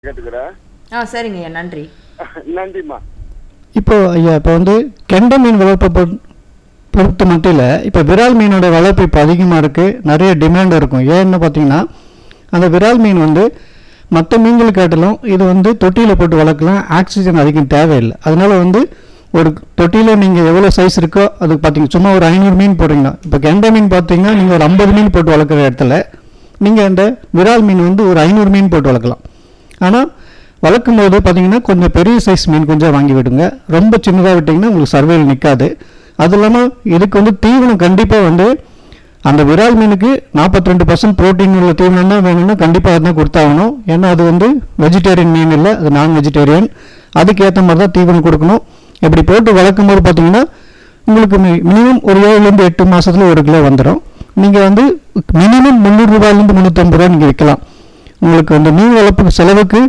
கேட்டுக்கிறேன் ஆ சரிங்க ஐயா நன்றி நன்றிம்மா இப்போ ஐயா இப்போ வந்து கெண்டை மீன் வளர்ப்பை பொ- பொறுத்த மட்டும் இல்லை இப்போ விரால் மீனோட வளர்ப்பு இப்போ அதிகமாக இருக்குது நிறைய டிமாண்ட் இருக்கும் ஏன்னு பார்த்தீங்கன்னா அந்த விரால் மீன் வந்து மற்ற மீன்களை காட்டிலும் இது வந்து தொட்டியில் போட்டு வளர்க்கலாம் ஆக்சிஜன் அதிகம் தேவையில்லை அதனால வந்து ஒரு தொட்டியில் நீங்கள் எவ்வளோ சைஸ் இருக்கோ அதுக்கு பார்த்தீங்க சும்மா ஒரு ஐநூறு மீன் போடுறீங்கன்னா இப்போ கெண்டை மீன் பார்த்தீங்கன்னா நீங்கள் ஒரு ஐம்பது மீன் போட்டு வளர்க்குற இடத்துல நீங்கள் அந்த விரால் மீன் வந்து ஒரு ஐநூறு மீன் போட்டு வளர்க்கலாம் ஆனால் வளர்க்கும் போது பார்த்தீங்கன்னா கொஞ்சம் பெரிய சைஸ் மீன் கொஞ்சம் வாங்கி விடுங்க ரொம்ப சின்னதாக விட்டிங்கன்னா உங்களுக்கு சர்வேல் நிற்காது அது இல்லாமல் இதுக்கு வந்து தீவனம் கண்டிப்பாக வந்து அந்த விரால் மீனுக்கு நாற்பத்தி ரெண்டு பர்சன்ட் ப்ரோட்டீன் உள்ள தீவனம் தான் வேணும்னா கண்டிப்பாக அதுதான் கொடுத்தாகணும் ஏன்னா அது வந்து வெஜிடேரியன் மீன் இல்லை அது நான் வெஜிடேரியன் அதுக்கு ஏற்ற மாதிரி தான் தீவனம் கொடுக்கணும் இப்படி போட்டு வளர்க்கும் போது பார்த்தீங்கன்னா உங்களுக்கு மினிமம் ஒரு ஏழுலேருந்து எட்டு மாசத்துல ஒரு கிலோ வந்துடும் நீங்கள் வந்து மினிமம் முந்நூறு ரூபாயிலேருந்து முந்நூற்றம்பது ரூபா நீங்கள் விற்கலாம் உங்களுக்கு அந்த மீன் வளர்ப்பு செலவுக்கு